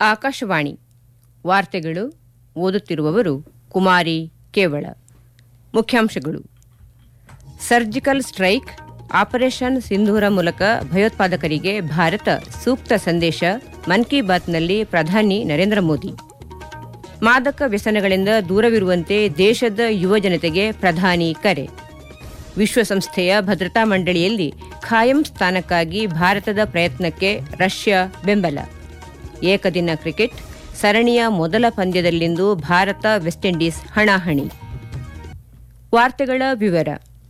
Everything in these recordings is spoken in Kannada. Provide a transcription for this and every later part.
ಆಕಾಶವಾಣಿ ವಾರ್ತೆಗಳು ಓದುತ್ತಿರುವವರು ಕುಮಾರಿ ಕೇವಳ ಮುಖ್ಯಾಂಶಗಳು ಸರ್ಜಿಕಲ್ ಸ್ಟ್ರೈಕ್ ಆಪರೇಷನ್ ಸಿಂಧೂರ ಮೂಲಕ ಭಯೋತ್ಪಾದಕರಿಗೆ ಭಾರತ ಸೂಕ್ತ ಸಂದೇಶ ಮನ್ ಕಿ ಬಾತ್ನಲ್ಲಿ ಪ್ರಧಾನಿ ನರೇಂದ್ರ ಮೋದಿ ಮಾದಕ ವ್ಯಸನಗಳಿಂದ ದೂರವಿರುವಂತೆ ದೇಶದ ಯುವ ಜನತೆಗೆ ಪ್ರಧಾನಿ ಕರೆ ವಿಶ್ವಸಂಸ್ಥೆಯ ಭದ್ರತಾ ಮಂಡಳಿಯಲ್ಲಿ ಖಾಯಂ ಸ್ಥಾನಕ್ಕಾಗಿ ಭಾರತದ ಪ್ರಯತ್ನಕ್ಕೆ ರಷ್ಯಾ ಬೆಂಬಲ ಏಕದಿನ ಕ್ರಿಕೆಟ್ ಸರಣಿಯ ಮೊದಲ ಪಂದ್ಯದಲ್ಲಿಂದು ಭಾರತ ವೆಸ್ಟ್ ಇಂಡೀಸ್ ಹಣಾಹಣಿ ವಾರ್ತೆಗಳ ವಿವರ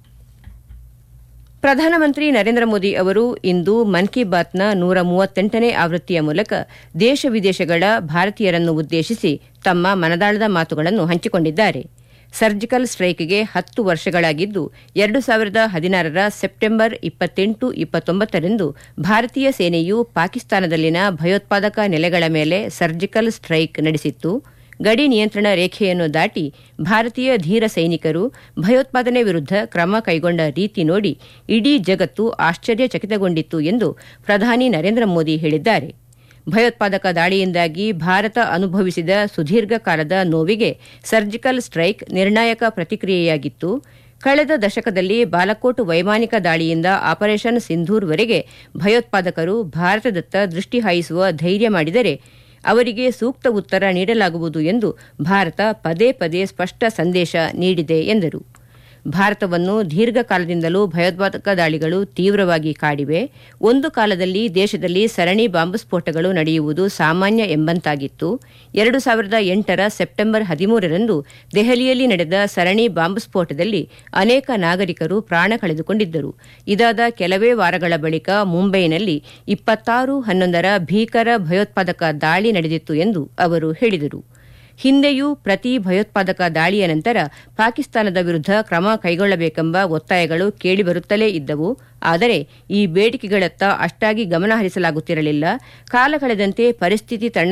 ಪ್ರಧಾನಮಂತ್ರಿ ನರೇಂದ್ರ ಮೋದಿ ಅವರು ಇಂದು ಮನ್ ಕಿ ಬಾತ್ನ ನೂರ ಮೂವತ್ತೆಂಟನೇ ಆವೃತ್ತಿಯ ಮೂಲಕ ದೇಶ ವಿದೇಶಗಳ ಭಾರತೀಯರನ್ನು ಉದ್ದೇಶಿಸಿ ತಮ್ಮ ಮನದಾಳದ ಮಾತುಗಳನ್ನು ಹಂಚಿಕೊಂಡಿದ್ದಾರೆ ಸರ್ಜಿಕಲ್ ಸ್ಟ್ರೈಕ್ಗೆ ಹತ್ತು ವರ್ಷಗಳಾಗಿದ್ದು ಎರಡು ಸಾವಿರದ ಹದಿನಾರರ ಸೆಪ್ಟೆಂಬರ್ ಇಪ್ಪತ್ತೆಂಟು ಇಪ್ಪತ್ತೊಂಬತ್ತರಂದು ಭಾರತೀಯ ಸೇನೆಯು ಪಾಕಿಸ್ತಾನದಲ್ಲಿನ ಭಯೋತ್ಪಾದಕ ನೆಲೆಗಳ ಮೇಲೆ ಸರ್ಜಿಕಲ್ ಸ್ಟ್ರೈಕ್ ನಡೆಸಿತ್ತು ಗಡಿ ನಿಯಂತ್ರಣ ರೇಖೆಯನ್ನು ದಾಟಿ ಭಾರತೀಯ ಧೀರ ಸೈನಿಕರು ಭಯೋತ್ಪಾದನೆ ವಿರುದ್ಧ ಕ್ರಮ ಕೈಗೊಂಡ ರೀತಿ ನೋಡಿ ಇಡೀ ಜಗತ್ತು ಆಶ್ಚರ್ಯಚಕಿತಗೊಂಡಿತ್ತು ಎಂದು ಪ್ರಧಾನಿ ನರೇಂದ್ರ ಮೋದಿ ಹೇಳಿದ್ದಾರೆ ಭಯೋತ್ಪಾದಕ ದಾಳಿಯಿಂದಾಗಿ ಭಾರತ ಅನುಭವಿಸಿದ ಸುದೀರ್ಘ ಕಾಲದ ನೋವಿಗೆ ಸರ್ಜಿಕಲ್ ಸ್ಟ್ರೈಕ್ ನಿರ್ಣಾಯಕ ಪ್ರತಿಕ್ರಿಯೆಯಾಗಿತ್ತು ಕಳೆದ ದಶಕದಲ್ಲಿ ಬಾಲಕೋಟ್ ವೈಮಾನಿಕ ದಾಳಿಯಿಂದ ಆಪರೇಷನ್ ಸಿಂಧೂರ್ವರೆಗೆ ಭಯೋತ್ಪಾದಕರು ಭಾರತದತ್ತ ದೃಷ್ಟಿ ಹಾಯಿಸುವ ಧೈರ್ಯ ಮಾಡಿದರೆ ಅವರಿಗೆ ಸೂಕ್ತ ಉತ್ತರ ನೀಡಲಾಗುವುದು ಎಂದು ಭಾರತ ಪದೇ ಪದೇ ಸ್ಪಷ್ಟ ಸಂದೇಶ ನೀಡಿದೆ ಎಂದರು ಭಾರತವನ್ನು ದೀರ್ಘಕಾಲದಿಂದಲೂ ಭಯೋತ್ಪಾದಕ ದಾಳಿಗಳು ತೀವ್ರವಾಗಿ ಕಾಡಿವೆ ಒಂದು ಕಾಲದಲ್ಲಿ ದೇಶದಲ್ಲಿ ಸರಣಿ ಬಾಂಬ್ ಸ್ಫೋಟಗಳು ನಡೆಯುವುದು ಸಾಮಾನ್ಯ ಎಂಬಂತಾಗಿತ್ತು ಎರಡು ಸಾವಿರದ ಎಂಟರ ಸೆಪ್ಟೆಂಬರ್ ಹದಿಮೂರರಂದು ದೆಹಲಿಯಲ್ಲಿ ನಡೆದ ಸರಣಿ ಬಾಂಬ್ ಸ್ಫೋಟದಲ್ಲಿ ಅನೇಕ ನಾಗರಿಕರು ಪ್ರಾಣ ಕಳೆದುಕೊಂಡಿದ್ದರು ಇದಾದ ಕೆಲವೇ ವಾರಗಳ ಬಳಿಕ ಮುಂಬೈನಲ್ಲಿ ಇಪ್ಪತ್ತಾರು ಹನ್ನೊಂದರ ಭೀಕರ ಭಯೋತ್ಪಾದಕ ದಾಳಿ ನಡೆದಿತ್ತು ಎಂದು ಅವರು ಹೇಳಿದರು ಹಿಂದೆಯೂ ಪ್ರತಿ ಭಯೋತ್ಪಾದಕ ದಾಳಿಯ ನಂತರ ಪಾಕಿಸ್ತಾನದ ವಿರುದ್ಧ ಕ್ರಮ ಕೈಗೊಳ್ಳಬೇಕೆಂಬ ಒತ್ತಾಯಗಳು ಕೇಳಿಬರುತ್ತಲೇ ಇದ್ದವು ಆದರೆ ಈ ಬೇಡಿಕೆಗಳತ್ತ ಅಷ್ಟಾಗಿ ಗಮನ ಹರಿಸಲಾಗುತ್ತಿರಲಿಲ್ಲ ಕಾಲ ಕಳೆದಂತೆ ಪರಿಸ್ಥಿತಿ ತಣ್ಣ